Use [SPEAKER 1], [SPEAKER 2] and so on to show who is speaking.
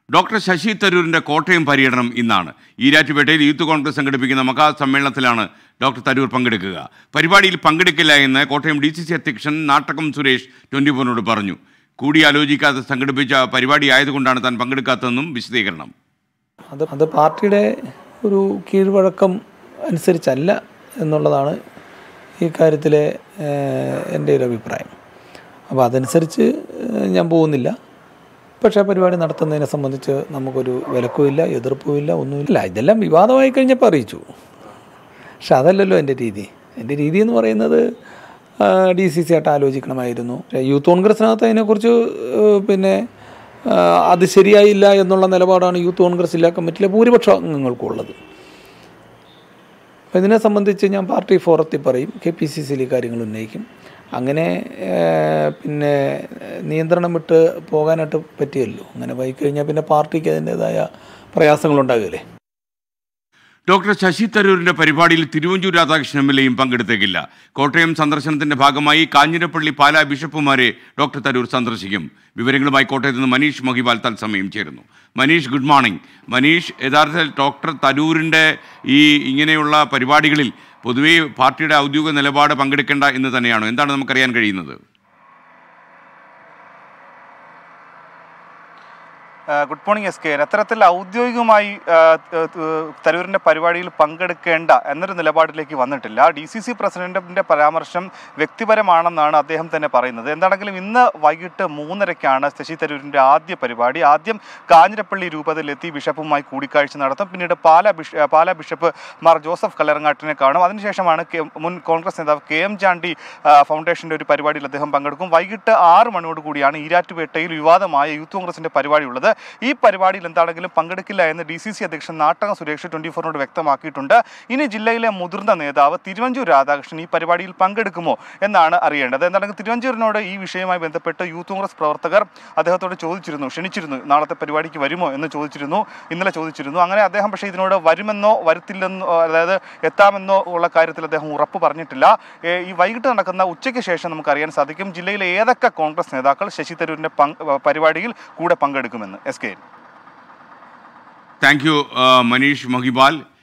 [SPEAKER 1] doctor Sasi തരൂരിന്റെ കോട്ടയം പര്യടനം ഇന്നാണ് ഈരാറ്റുപേട്ടയിൽ യൂത്ത് കോൺഗ്രസ് സംഘടിപ്പിക്കുന്ന മഹാസമ്മേളനത്തിലാണ് ഡോക്ടർ തരൂർ പങ്കെടുക്കുക പരിപാടിയിൽ പങ്കെടുക്കില്ല എന്ന് കോട്ടയം ഡി സി സി അധ്യക്ഷൻ നാട്ടകം സുരേഷ് ട്വന്റി ഫോറിനോട് പറഞ്ഞു കൂടിയാലോചിക്കാതെ സംഘടിപ്പിച്ച പരിപാടി ആയതുകൊണ്ടാണ് താൻ പങ്കെടുക്കാത്തതെന്നും വിശദീകരണം
[SPEAKER 2] അത് അത് പാർട്ടിയുടെ ഒരു കീഴ്വഴക്കം അനുസരിച്ചല്ല എന്നുള്ളതാണ് ഈ കാര്യത്തിലെ ഏഹ്, എൻ്റെ ഒരു അഭിപ്രായം അപ്പോൾ അതനുസരിച്ച് ഏഹ്, ഞാൻ പോകുന്നില്ല പക്ഷേ പരിപാടി നടത്തുന്നതിനെ സംബന്ധിച്ച് നമുക്കൊരു വിലക്കുമില്ല എതിർപ്പുമില്ല ഒന്നുമില്ല ഇതെല്ലാം വിവാദമായി കഴിഞ്ഞപ്പോൾ അറിയിച്ചു പക്ഷെ അതല്ലല്ലോ എൻ്റെ രീതി എൻ്റെ രീതി എന്ന് പറയുന്നത് ഡി സി സി ആയിട്ട് ആലോചിക്കണമായിരുന്നു പക്ഷേ യൂത്ത് കോൺഗ്രസിനകത്ത് അതിനെക്കുറിച്ച് ഏഹ്, പിന്നെ ആ, അത് ശരിയായില്ല എന്നുള്ള നിലപാടാണ് യൂത്ത് കോൺഗ്രസ് ജില്ലാ കമ്മിറ്റിയിലെ ഭൂരിപക്ഷ അംഗങ്ങൾക്കും ഉള്ളത് അപ്പോൾ ഇതിനെ സംബന്ധിച്ച് ഞാൻ പാർട്ടി ഫോറത്തിൽ പറയും കെ പി സി സിയിൽ കാര്യങ്ങൾ ഉന്നയിക്കും അങ്ങനെ ഏഹ്, പിന്നെ നിയന്ത്രണം വിട്ട് പോകാനായിട്ട് പറ്റിയല്ലോ അങ്ങനെ പോയി കഴിഞ്ഞാൽ പിന്നെ പാർട്ടിക്ക് അതിൻ്റേതായ പ്രയാസങ്ങളുണ്ടാകില്ലേ
[SPEAKER 1] ഡോക്ടർ ശശി തരൂരിന്റെ പരിപാടിയിൽ തിരുവഞ്ചൂർ രാധാകൃഷ്ണൻ എം എൽ എയും പങ്കെടുത്തേക്കില്ല കോട്ടയം സന്ദർശനത്തിന്റെ ഭാഗമായി കാഞ്ഞിരപ്പള്ളി പാലാ ബിഷപ്പുമാരെ ഡോക്ടർ തരൂർ സന്ദർശിക്കും വിവരങ്ങളുമായി കോട്ടയത്ത് നിന്ന് മനീഷ് മഹിപാൽ തത്സമയം ചേരുന്നു മനീഷ് ഗുഡ് മോർണിംഗ് മനീഷ് യഥാർത്ഥത്തിൽ ഡോക്ടർ തരൂരിന്റെ ഈ ഇങ്ങനെയുള്ള പരിപാടികളിൽ പൊതുവേ പാർട്ടിയുടെ ഔദ്യോഗിക നിലപാട് പങ്കെടുക്കേണ്ട എന്ന് തന്നെയാണോ എന്താണ് നമുക്കറിയാൻ കഴിയുന്നത്
[SPEAKER 3] ആ, ഗുഡ് മോർണിംഗ് എസ് കെ അത്തരത്തിൽ ഔദ്യോഗികമായി ആ, ത- ത- തരൂരിന്റെ പരിപാടിയിൽ പങ്കെടുക്കേണ്ട എന്നൊരു നിലപാടിലേക്ക് വന്നിട്ടില്ല ഡി സി സി പ്രസിഡന്റിന്റെ പരാമർശം വ്യക്തിപരമാണെന്നാണ് അദ്ദേഹം തന്നെ പറയുന്നത് എന്താണെങ്കിലും ഇന്ന് വൈകിട്ട് മൂന്നരയ്ക്കാണ് ശശി തരൂരിന്റെ ആദ്യ പരിപാടി ആദ്യം കാഞ്ഞിരപ്പള്ളി രൂപതയിലെത്തി ബിഷപ്പുമായി കൂടിക്കാഴ്ച നടത്തും പിന്നീട് പാലാ ബിഷ പാലാ ബിഷപ്പ് മാർ ജോസഫ് കല്ലറങ്ങാട്ടിനെ കാണും അതിനുശേഷമാണ് കെ- മുൻ കോൺഗ്രസ് നേതാവ് കെ എം ചാണ്ടി ആ, ഫൗണ്ടേഷന്റെ ഒരു പരിപാടിയിൽ അദ്ദേഹം പങ്കെടുക്കും വൈകിട്ട് ആറ് മണിയോട് കൂടിയാണ് ഈരാറ്റുപേട്ടയിൽ വിവാദമായ യൂത്ത് കോൺഗ്രസിന്റെ പരിപാടി ഉള്ളത് ഈ പരിപാടിയിൽ എന്താണെങ്കിലും പങ്കെടുക്കില്ല എന്ന് ഡി സി സി അധ്യക്ഷൻ നാട്ടകം സുരേഷ് ട്വന്റി ഫോറിനോട് വ്യക്തമാക്കിയിട്ടുണ്ട് ഇനി ജില്ലയിലെ മുതിർന്ന നേതാവ് തിരുവഞ്ചൂർ രാധാകൃഷ്ണൻ ഈ പരിപാടിയിൽ പങ്കെടുക്കുമോ എന്നാണ് അറിയേണ്ടത് എന്താണെങ്കിൽ തിരുവഞ്ചൂരിനോട് ഈ വിഷയവുമായി ബന്ധപ്പെട്ട് യൂത്ത് കോൺഗ്രസ് പ്രവർത്തകർ അദ്ദേഹത്തോട് ചോദിച്ചിരുന്നു ക്ഷണിച്ചിരുന്നു നാളത്തെ പരിപാടിക്ക് വരുമോ എന്ന് ചോദിച്ചിരുന്നു ഇന്നലെ ചോദിച്ചിരുന്നു അങ്ങനെ അദ്ദേഹം പക്ഷേ ഇതിനോട് വരുമെന്നോ വരുത്തില്ലെന്നോ അതായത് എത്താമെന്നോ ഉള്ള കാര്യത്തിൽ അദ്ദേഹം ഉറപ്പ് പറഞ്ഞിട്ടില്ല ഏ, ഈ വൈകിട്ട് നടക്കുന്ന ഉച്ചയ്ക്ക് ശേഷം നമുക്ക് അറിയാൻ സാധിക്കും ജില്ലയിലെ ഏതൊക്കെ കോൺഗ്രസ് നേതാക്കൾ ശശി തരൂരിന്റെ പങ്ക് പരിപാടിയിൽ കൂടെ പങ്കെടുക്കുമെന്ന് S K
[SPEAKER 1] thank you Manish Mahipal